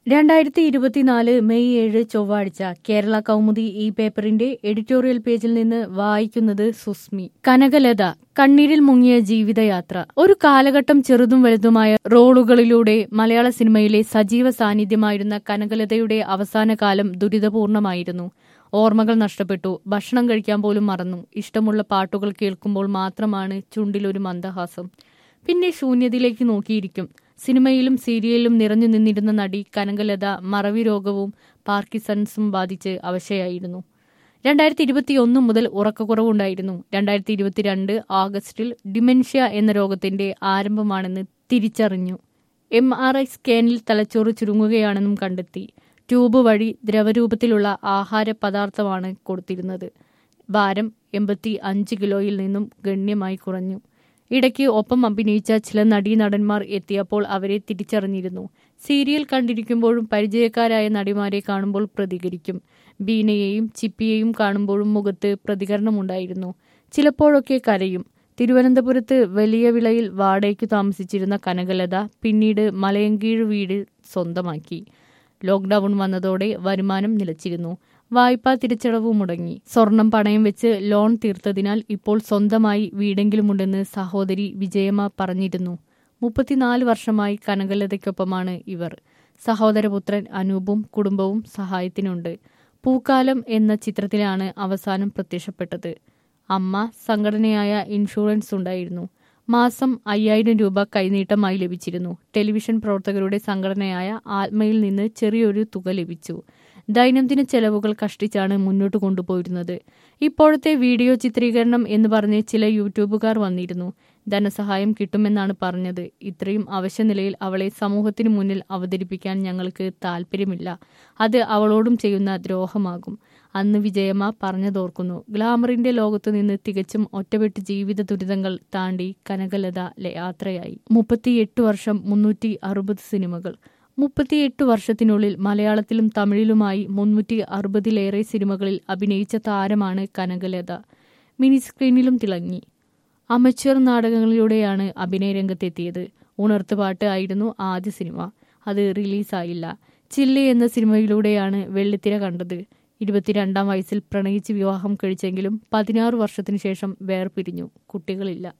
രണ്ടായിരത്തി ഇരുപത്തിനാല് മെയ് ഏഴ് ചൊവ്വാഴ്ച കേരള കൗമുദി ഈ പേപ്പറിന്റെ എഡിറ്റോറിയൽ പേജിൽ നിന്ന് വായിക്കുന്നത് സുസ്മി കനകലത കണ്ണീരിൽ മുങ്ങിയ ജീവിതയാത്ര ഒരു കാലഘട്ടം ചെറുതും വലുതുമായ റോളുകളിലൂടെ മലയാള സിനിമയിലെ സജീവ സാന്നിധ്യമായിരുന്ന കനകലതയുടെ അവസാന കാലം ദുരിതപൂർണമായിരുന്നു ഓർമ്മകൾ നഷ്ടപ്പെട്ടു ഭക്ഷണം കഴിക്കാൻ പോലും മറന്നു ഇഷ്ടമുള്ള പാട്ടുകൾ കേൾക്കുമ്പോൾ മാത്രമാണ് ചുണ്ടിലൊരു മന്ദഹാസം പിന്നെ ശൂന്യതയിലേക്ക് നോക്കിയിരിക്കും സിനിമയിലും സീരിയലിലും നിറഞ്ഞു നിന്നിരുന്ന നടി കനകലത മറവി രോഗവും പാർക്കിസൺസും ബാധിച്ച് അവശയായിരുന്നു രണ്ടായിരത്തി ഇരുപത്തിയൊന്ന് മുതൽ ഉറക്കക്കുറവുണ്ടായിരുന്നു രണ്ടായിരത്തി ഇരുപത്തിരണ്ട് ആഗസ്റ്റിൽ ഡിമെൻഷ്യ എന്ന രോഗത്തിന്റെ ആരംഭമാണെന്ന് തിരിച്ചറിഞ്ഞു എം ആർ ഐ സ്കാനിൽ തലച്ചോറ് ചുരുങ്ങുകയാണെന്നും കണ്ടെത്തി ട്യൂബ് വഴി ദ്രവരൂപത്തിലുള്ള ആഹാര പദാർത്ഥമാണ് കൊടുത്തിരുന്നത് ഭാരം എൺപത്തി അഞ്ച് കിലോയിൽ നിന്നും ഗണ്യമായി കുറഞ്ഞു ഇടയ്ക്ക് ഒപ്പം അഭിനയിച്ച ചില നടീനടന്മാർ എത്തിയപ്പോൾ അവരെ തിരിച്ചറിഞ്ഞിരുന്നു സീരിയൽ കണ്ടിരിക്കുമ്പോഴും പരിചയക്കാരായ നടിമാരെ കാണുമ്പോൾ പ്രതികരിക്കും ബീനയെയും ചിപ്പിയെയും കാണുമ്പോഴും മുഖത്ത് പ്രതികരണമുണ്ടായിരുന്നു ചിലപ്പോഴൊക്കെ കരയും തിരുവനന്തപുരത്ത് വലിയ വിളയിൽ വാടകയ്ക്ക് താമസിച്ചിരുന്ന കനകലത പിന്നീട് മലയങ്കീഴ് വീട് സ്വന്തമാക്കി ലോക്ക്ഡൌൺ വന്നതോടെ വരുമാനം നിലച്ചിരുന്നു വായ്പാ തിരിച്ചടവ് മുടങ്ങി സ്വർണം പണയം വെച്ച് ലോൺ തീർത്തതിനാൽ ഇപ്പോൾ സ്വന്തമായി വീടെങ്കിലുമുണ്ടെന്ന് സഹോദരി വിജയമ്മ പറഞ്ഞിരുന്നു മുപ്പത്തിനാല് വർഷമായി കനകലതയ്ക്കൊപ്പമാണ് ഇവർ സഹോദരപുത്രൻ അനൂപും കുടുംബവും സഹായത്തിനുണ്ട് പൂക്കാലം എന്ന ചിത്രത്തിലാണ് അവസാനം പ്രത്യക്ഷപ്പെട്ടത് അമ്മ സംഘടനയായ ഇൻഷുറൻസ് ഉണ്ടായിരുന്നു മാസം അയ്യായിരം രൂപ കൈനീട്ടമായി ലഭിച്ചിരുന്നു ടെലിവിഷൻ പ്രവർത്തകരുടെ സംഘടനയായ ആത്മയിൽ നിന്ന് ചെറിയൊരു തുക ലഭിച്ചു ദൈനംദിന ചെലവുകൾ കഷ്ടിച്ചാണ് മുന്നോട്ട് കൊണ്ടുപോയിരുന്നത് ഇപ്പോഴത്തെ വീഡിയോ ചിത്രീകരണം എന്ന് പറഞ്ഞ് ചില യൂട്യൂബുകാർ വന്നിരുന്നു ധനസഹായം കിട്ടുമെന്നാണ് പറഞ്ഞത് ഇത്രയും അവശനിലയിൽ അവളെ സമൂഹത്തിന് മുന്നിൽ അവതരിപ്പിക്കാൻ ഞങ്ങൾക്ക് താല്പര്യമില്ല അത് അവളോടും ചെയ്യുന്ന ദ്രോഹമാകും അന്ന് വിജയമ്മ പറഞ്ഞതോർക്കുന്നു ഗ്ലാമറിന്റെ ലോകത്തു നിന്ന് തികച്ചും ഒറ്റപ്പെട്ട് ജീവിത ദുരിതങ്ങൾ താണ്ടി കനകലത യാത്രയായി മുപ്പത്തിയെട്ട് വർഷം മുന്നൂറ്റി അറുപത് സിനിമകൾ മുപ്പത്തിയെട്ട് വർഷത്തിനുള്ളിൽ മലയാളത്തിലും തമിഴിലുമായി മുന്നൂറ്റി അറുപതിലേറെ സിനിമകളിൽ അഭിനയിച്ച താരമാണ് കനകലത മിനി സ്ക്രീനിലും തിളങ്ങി അമച്വർ നാടകങ്ങളിലൂടെയാണ് അഭിനയ രംഗത്തെത്തിയത് ഉണർത്തുപാട്ട് ആയിരുന്നു ആദ്യ സിനിമ അത് റിലീസായില്ല ചില്ലി എന്ന സിനിമയിലൂടെയാണ് വെള്ളിത്തിര കണ്ടത് ഇരുപത്തിരണ്ടാം വയസ്സിൽ പ്രണയിച്ച് വിവാഹം കഴിച്ചെങ്കിലും പതിനാറ് വർഷത്തിനു ശേഷം വേർപിരിഞ്ഞു കുട്ടികളില്ല